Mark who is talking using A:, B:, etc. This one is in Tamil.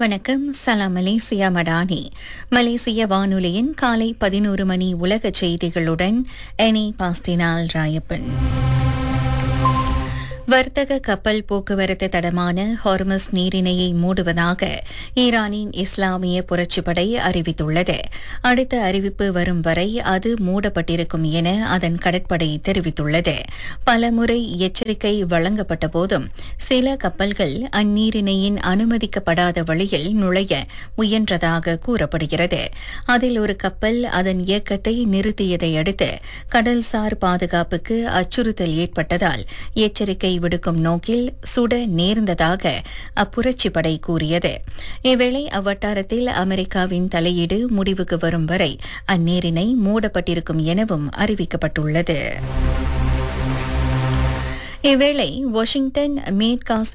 A: வணக்கம் சலாம் மலேசியா மடானி மலேசிய வானொலியின் காலை பதினோரு மணி உலக செய்திகளுடன் எனி பாஸ்டினால் ராயப்பன் வர்த்தக கப்பல் போக்குவரத்து தடமான ஹார்மஸ் நீரிணையை மூடுவதாக ஈரானின் இஸ்லாமிய புரட்சிப்படை அறிவித்துள்ளது அடுத்த அறிவிப்பு வரும் வரை அது மூடப்பட்டிருக்கும் என அதன் கடற்படை தெரிவித்துள்ளது பலமுறை எச்சரிக்கை வழங்கப்பட்ட போதும் சில கப்பல்கள் அந்நீரிணையின் அனுமதிக்கப்படாத வழியில் நுழைய முயன்றதாக கூறப்படுகிறது அதில் ஒரு கப்பல் அதன் இயக்கத்தை நிறுத்தியதை அடுத்து கடல்சார் பாதுகாப்புக்கு அச்சுறுத்தல் ஏற்பட்டதால் எச்சரிக்கை விடுக்கும் நோக்கில் சுட நேர்ந்ததாக அப்புரட்சி படை கூறியது இவ்வேளை அவ்வட்டாரத்தில் அமெரிக்காவின் தலையீடு முடிவுக்கு வரும் வரை அந்நீரினை மூடப்பட்டிருக்கும் எனவும் அறிவிக்கப்பட்டுள்ளது இவ்வேளை வாஷிங்டன் மேற்காசிய